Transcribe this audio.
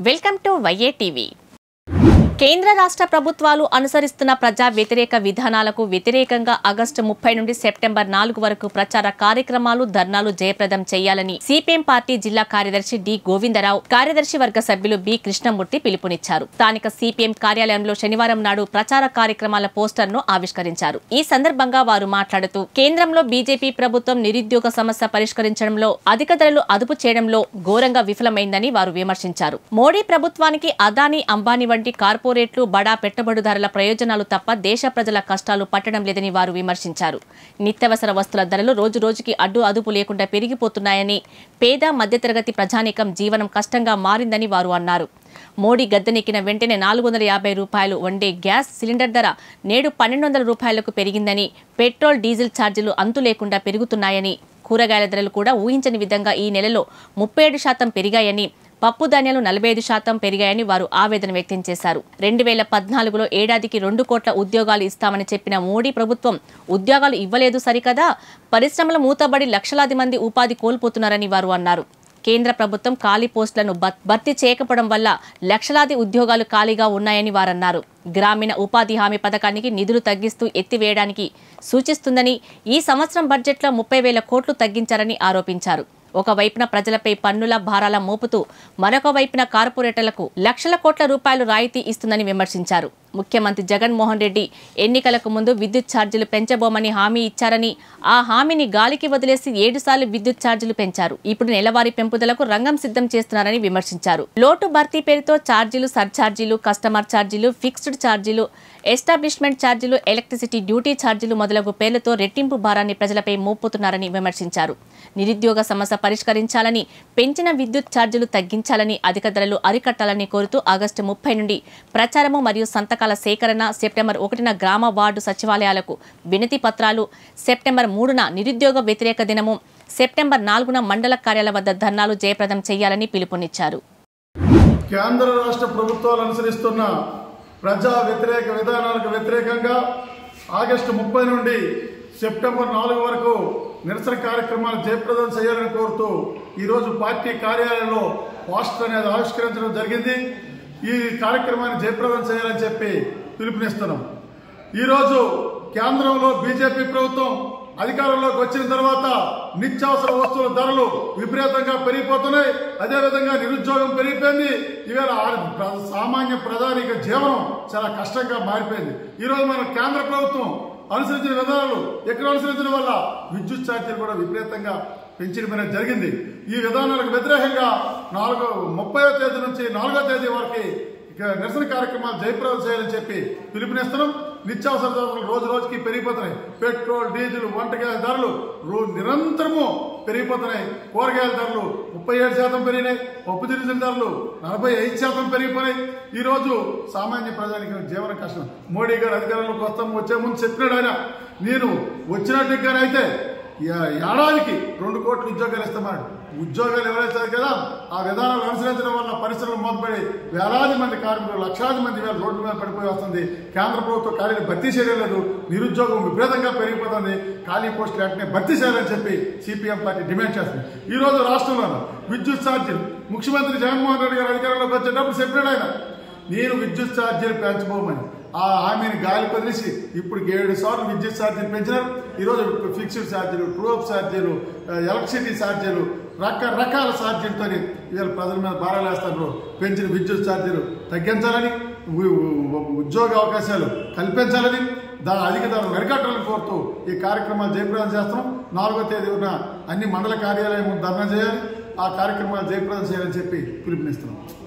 welcome to వైఏ TV కేంద్ర రాష్ట్ర ప్రభుత్వాలు అనుసరిస్తున్న ప్రజా వ్యతిరేక విధానాలకు వ్యతిరేకంగా ఆగస్టు ముప్పై నుండి సెప్టెంబర్ నాలుగు వరకు ప్రచార కార్యక్రమాలు ధర్నాలు జయప్రదం చేయాలని సిపిఎం పార్టీ జిల్లా కార్యదర్శి డి గోవిందరావు కార్యదర్శి వర్గ సభ్యులు బి కృష్ణమూర్తి పిలుపునిచ్చారు స్థానిక సిపిఎం కార్యాలయంలో శనివారం నాడు ప్రచార కార్యక్రమాల పోస్టర్ను ఆవిష్కరించారు ఈ సందర్భంగా వారు మాట్లాడుతూ కేంద్రంలో బీజేపీ ప్రభుత్వం నిరుద్యోగ సమస్య పరిష్కరించడంలో అధిక ధరలు అదుపు చేయడంలో ఘోరంగా విఫలమైందని వారు విమర్శించారు మోడీ ప్రభుత్వానికి అదానీ అంబానీ వంటి కార్పొరేట్లు బడా పెట్టుబడిదారుల ప్రయోజనాలు తప్ప దేశ ప్రజల కష్టాలు పట్టడం లేదని వారు విమర్శించారు నిత్యావసర వస్తువుల ధరలు రోజు రోజుకి అడ్డు అదుపు లేకుండా పెరిగిపోతున్నాయని పేద మధ్యతరగతి ప్రజానీకం జీవనం కష్టంగా మారిందని వారు అన్నారు మోడీ గద్దెనెక్కిన వెంటనే నాలుగు వందల యాభై రూపాయలు వండే గ్యాస్ సిలిండర్ ధర నేడు పన్నెండు వందల రూపాయలకు పెరిగిందని పెట్రోల్ డీజిల్ ఛార్జీలు అంతు లేకుండా పెరుగుతున్నాయని కూరగాయల ధరలు కూడా ఊహించని విధంగా ఈ నెలలో ముప్పై ఏడు శాతం పెరిగాయని పప్పు ధాన్యాలు నలభై ఐదు శాతం పెరిగాయని వారు ఆవేదన వ్యక్తం చేశారు రెండు వేల పద్నాలుగులో ఏడాదికి రెండు కోట్ల ఉద్యోగాలు ఇస్తామని చెప్పిన మోడీ ప్రభుత్వం ఉద్యోగాలు ఇవ్వలేదు సరికదా పరిశ్రమల మూతబడి లక్షలాది మంది ఉపాధి కోల్పోతున్నారని వారు అన్నారు కేంద్ర ప్రభుత్వం ఖాళీ పోస్టులను భ- భర్తీ చేయకపోవడం వల్ల లక్షలాది ఉద్యోగాలు ఖాళీగా ఉన్నాయని వారన్నారు గ్రామీణ ఉపాధి హామీ పథకానికి నిధులు తగ్గిస్తూ ఎత్తివేయడానికి సూచిస్తుందని ఈ సంవత్సరం బడ్జెట్లో ముప్పై వేల కోట్లు తగ్గించారని ఆరోపించారు ఒకవైపున ప్రజలపై పన్నుల భారాల మోపుతూ మరొక వైపున కార్పొరేటర్లకు లక్షల కోట్ల రూపాయలు రాయితీ ఇస్తుందని విమర్శించారు ముఖ్యమంత్రి జగన్మోహన్ రెడ్డి ఎన్నికలకు ముందు విద్యుత్ ఛార్జీలు పెంచబోమని హామీ ఇచ్చారని ఆ హామీని గాలికి వదిలేసి ఏడుసార్లు విద్యుత్ ఛార్జీలు పెంచారు ఇప్పుడు నెలవారీ పెంపుదలకు రంగం సిద్ధం చేస్తున్నారని విమర్శించారు లోటు భర్తీ పేరుతో ఛార్జీలు సర్ఛార్జీలు కస్టమర్ ఛార్జీలు ఫిక్స్డ్ ఛార్జీలు ఎస్టాబ్లిష్మెంట్ ఛార్జీలు ఎలక్ట్రిసిటీ డ్యూటీ ఛార్జీలు మొదలగు పేర్లతో రెట్టింపు భారాన్ని ప్రజలపై మోపుతున్నారని విమర్శించారు నిరుద్యోగ సమస్య పరిష్కరించాలని పెంచిన విద్యుత్ ఛార్జీలు తగ్గించాలని అధిక ధరలు అరికట్టాలని కోరుతూ ఆగస్టు ముప్పై నుండి ప్రచారము మరియు సంతకాల సేకరణ సెప్టెంబర్ ఒకటిన గ్రామ వార్డు సచివాలయాలకు వినతి పత్రాలు సెప్టెంబర్ మూడున నిరుద్యోగ వ్యతిరేక దినము సెప్టెంబర్ నాలుగున మండల కార్యాలయ వద్ద ధర్నాలు జయప్రదం చేయాలని పిలుపునిచ్చారు కేంద్ర రాష్ట్ర ప్రభుత్వాలు అనుసరిస్తున్న ప్రజా వ్యతిరేక విధానాలకు వ్యతిరేకంగా ఆగస్టు ముప్పై నుండి సెప్టెంబర్ నాలుగు వరకు నిరసన కార్యక్రమాలు జయప్రదం చేయాలని కోరుతూ ఈరోజు పార్టీ కార్యాలయంలో పోస్టర్ అనేది ఆవిష్కరించడం జరిగింది ఈ కార్యక్రమాన్ని జయప్రదం చేయాలని చెప్పి పిలుపునిస్తున్నాం ఈరోజు కేంద్రంలో బీజేపీ ప్రభుత్వం అధికారంలోకి వచ్చిన తర్వాత నిత్యావసర వస్తువుల ధరలు విపరీతంగా పెరిగిపోతున్నాయి అదేవిధంగా నిరుద్యోగం పెరిగిపోయింది ఇవాళ ఆ- ప్ర- సామాన్య ప్రధానిక జీవనం చాలా కష్టంగా మారిపోయింది ఈరోజు మన కేంద్ర ప్రభుత్వం అనుసరించిన విధానాలు ఎక్కడ అనుసరించడం వల్ల విద్యుత్ ఛార్జీలు కూడా విపరీతంగా పెంచడం అనేది జరిగింది ఈ విధానాలకు వ్యతిరేకంగా నాలుగో ముప్పైవ తేదీ నుంచి నాలుగో తేదీ వరకు ఇక నిరసన కార్యక్రమాలు జయప్రదం చేయాలని చెప్పి పిలుపునిస్తున్నాం నిత్యావసర ధరలు రోజు రోజుకి పెరిగిపోతున్నాయి పెట్రోల్ డీజిల్ వంట గ్యాస్ ధరలు రో- నిరంతరము పెరిగిపోతున్నాయి కూరగాయల ధరలు ముప్పై ఏడు శాతం పెరిగినాయి పప్పు దినుసుల ధరలు నలభై ఐదు శాతం పెరిగిపోయినాయి ఈ రోజు సామాన్య ప్రజానికి జీవన కష్టం మోడీ గారు అధికారంలోకి వస్తాం వచ్చే ముందు చెప్పినాడు ఆయన నేను వచ్చినట్టుగానైతే ఏ- ఏడాదికి రెండు కోట్ల ఉద్యోగాలు ఇస్తామన్నాడు ఉద్యోగాలు ఎవరైతే కదా ఆ విధానాలు అనుసరించడం వల్ల పరిశ్రమలు మూతపడి వేలాది మంది కార్మికులు లక్షలాది మంది వేల రోడ్డు మీద పడిపోయి వస్తుంది కేంద్ర ప్రభుత్వం ఖాళీలు భర్తీ చేయడం లేదు నిరుద్యోగం విపరీతంగా పెరిగిపోతుంది ఖాళీ పోస్టులు వెంటనే భర్తీ చేయాలని చెప్పి సిపిఎం పార్టీ డిమాండ్ చేస్తుంది ఈ రోజు రాష్ట్రంలో విద్యుత్ ఛార్జీలు ముఖ్యమంత్రి జగన్మోహన్ రెడ్డి గారు అధికారంలోకి వచ్చేటప్పుడు చెప్పాడు ఆయన నేను విద్యుత్ ఛార్జీలు పెంచబోమని ఆ హామీని గాలి వదిలేసి ఇప్పుడు ఏడు సార్లు విద్యుత్ ఛార్జీలు పెంచినారు ఈరోజు ఫిక్స్డ్ ఛార్జీలు ట్రూప్ ఛార్జీలు ఆ, ఎలక్ట్రిసిటీ ఛార్జీలు రకరకాల ఛార్జీలతో ఇవాళ ప్రజల మీద భారాలు వేస్తారు పెంచిన విద్యుత్ ఛార్జీలు తగ్గించాలని ఉ- ఉ- ఉద్యోగ అవకాశాలు కల్పించాలని దాని అధిక ధరలు అరికట్టాలని కోరుతూ ఈ కార్యక్రమాలు జయప్రదం చేస్తున్నాం నాలుగో తేదీ ఉన్న అన్ని మండల కార్యాలయం ధర్నా చేయాలి ఆ కార్యక్రమాలు జయప్రదం చేయాలని చెప్పి పిలుపునిస్తున్నాం